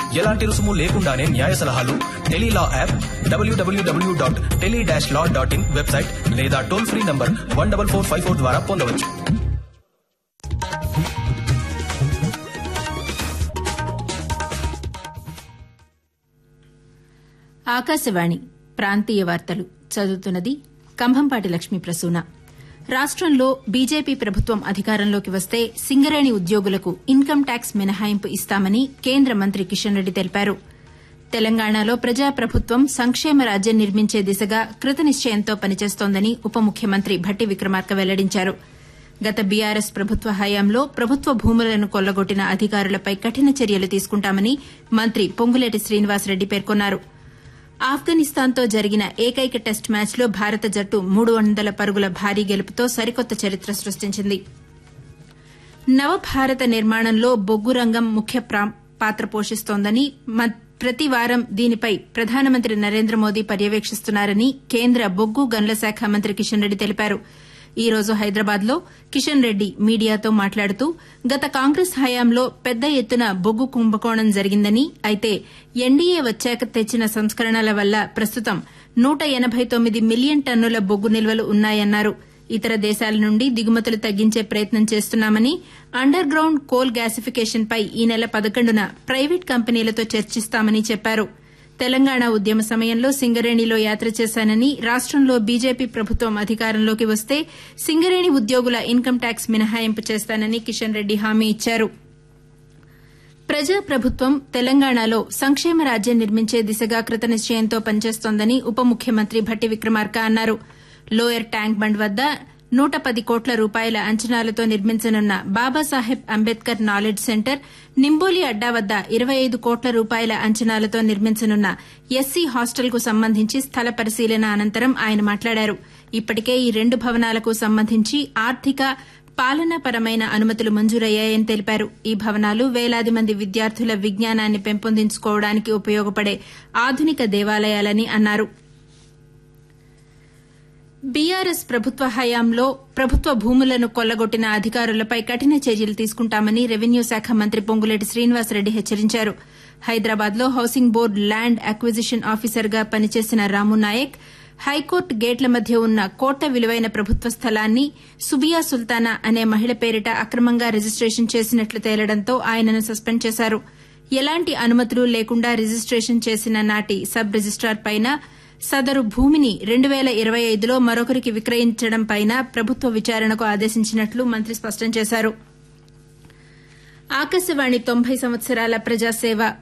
ఎలాంటి రుసుము లేకుండానే న్యాయ సలహాలు టెలీలా యాప్ డబ్ల్యూడబ్ల్యూడబ్ల్యూ dot tele dash law dot in website లేదా toll free number one double four five four ద్వారా పొందవచ్చు ఆకాశవాణి ప్రాంతీయ వార్తలు చదువుతున్నది కంభంపాటి లక్ష్మీ ప్రసూన రాష్టంలో బీజేపీ ప్రభుత్వం అధికారంలోకి వస్తే సింగరేణి ఉద్యోగులకు ఇన్కమ్ ట్యాక్స్ మినహాయింపు ఇస్తామని కేంద్ర మంత్రి కిషన్ రెడ్డి తెలిపారు తెలంగాణలో ప్రజాప్రభుత్వం సంక్షేమ రాజ్యం నిర్మించే దిశగా కృతనిశ్చయంతో పనిచేస్తోందని ఉప ముఖ్యమంత్రి భట్టి విక్రమార్క వెల్లడించారు గత బీఆర్ఎస్ ప్రభుత్వ హయాంలో ప్రభుత్వ భూములను కొల్లగొట్టిన అధికారులపై కఠిన చర్యలు తీసుకుంటామని మంత్రి పొంగులేటి శ్రీనివాసరెడ్డి పేర్కొన్నారు ఆఫ్ఘనిస్తాన్తో జరిగిన ఏకైక టెస్ట్ మ్యాచ్లో భారత జట్టు మూడు వందల పరుగుల భారీ గెలుపుతో సరికొత్త చరిత్ర సృష్టించింది నవభారత నిర్మాణంలో బొగ్గు రంగం ముఖ్య పాత్ర పోషిస్తోందని ప్రతి వారం దీనిపై ప్రధానమంత్రి నరేంద్ర మోదీ పర్యవేక్షిస్తున్నారని కేంద్ర బొగ్గు గనుల శాఖ మంత్రి కిషన్ రెడ్డి తెలిపారు ఈ రోజు హైదరాబాద్లో కిషన్ రెడ్డి మీడియాతో మాట్లాడుతూ గత కాంగ్రెస్ హయాంలో పెద్ద ఎత్తున బొగ్గు కుంభకోణం జరిగిందని అయితే ఎన్డీఏ వచ్చాక తెచ్చిన సంస్కరణల వల్ల ప్రస్తుతం నూట ఎనబై తొమ్మిది మిలియన్ టన్నుల బొగ్గు నిల్వలు ఉన్నాయన్నారు ఇతర దేశాల నుండి దిగుమతులు తగ్గించే ప్రయత్నం చేస్తున్నామని అండర్ గ్రౌండ్ కోల్ గ్యాసిఫికేషన్పై ఈ నెల పదకొండున ప్రైవేట్ కంపెనీలతో చర్చిస్తామని చెప్పారు తెలంగాణ ఉద్యమ సమయంలో సింగరేణిలో యాత్ర చేశానని రాష్టంలో బీజేపీ ప్రభుత్వం అధికారంలోకి వస్తే సింగరేణి ఉద్యోగుల ఇన్కమ్ ట్యాక్స్ మినహాయింపు చేస్తానని కిషన్ రెడ్డి హామీ ఇచ్చారు ప్రజాప్రభుత్వం తెలంగాణలో సంక్షేమ రాజ్యం నిర్మించే దిశగా కృతనిశ్చయంతో పనిచేస్తోందని ఉప ముఖ్యమంత్రి భట్టి విక్రమార్క అన్నారు లోయర్ ట్యాంక్ బండ్ వద్ద నూట పది కోట్ల రూపాయల అంచనాలతో నిర్మించనున్న బాబాసాహెబ్ అంబేద్కర్ నాలెడ్జ్ సెంటర్ నింబోలి అడ్డా వద్ద ఇరవై ఐదు కోట్ల రూపాయల అంచనాలతో నిర్మించనున్న ఎస్సీ హాస్టల్కు సంబంధించి స్థల పరిశీలన అనంతరం ఆయన మాట్లాడారు ఇప్పటికే ఈ రెండు భవనాలకు సంబంధించి ఆర్థిక పాలనాపరమైన అనుమతులు మంజూరయ్యాయని తెలిపారు ఈ భవనాలు వేలాది మంది విద్యార్థుల విజ్ఞానాన్ని పెంపొందించుకోవడానికి ఉపయోగపడే ఆధునిక దేవాలయాలని అన్నారు బీఆర్ఎస్ ప్రభుత్వ హయాంలో ప్రభుత్వ భూములను కొల్లగొట్టిన అధికారులపై కఠిన చర్యలు తీసుకుంటామని రెవెన్యూ శాఖ మంత్రి పొంగులేటి శ్రీనివాసరెడ్డి హెచ్చరించారు హైదరాబాద్లో హౌసింగ్ బోర్డు ల్యాండ్ అక్విజిషన్ ఆఫీసర్గా పనిచేసిన రాము నాయక్ హైకోర్టు గేట్ల మధ్య ఉన్న కోట్ల విలువైన ప్రభుత్వ స్థలాన్ని సుబియా సుల్తానా అనే మహిళ పేరిట అక్రమంగా రిజిస్టేషన్ చేసినట్లు తేలడంతో ఆయనను సస్పెండ్ చేశారు ఎలాంటి అనుమతులు లేకుండా రిజిస్టేషన్ చేసిన నాటి సబ్ రిజిస్టార్ పైన సదరు భూమిని రెండు పేల ఇరవై ఐదులో మరొకరికి విక్రయించడంపైన ప్రభుత్వ విచారణకు ఆదేశించినట్లు మంత్రి స్పష్టం చేశారు ఆకాశవాణి తొంభై సంవత్సరాల ప్రజాసేవ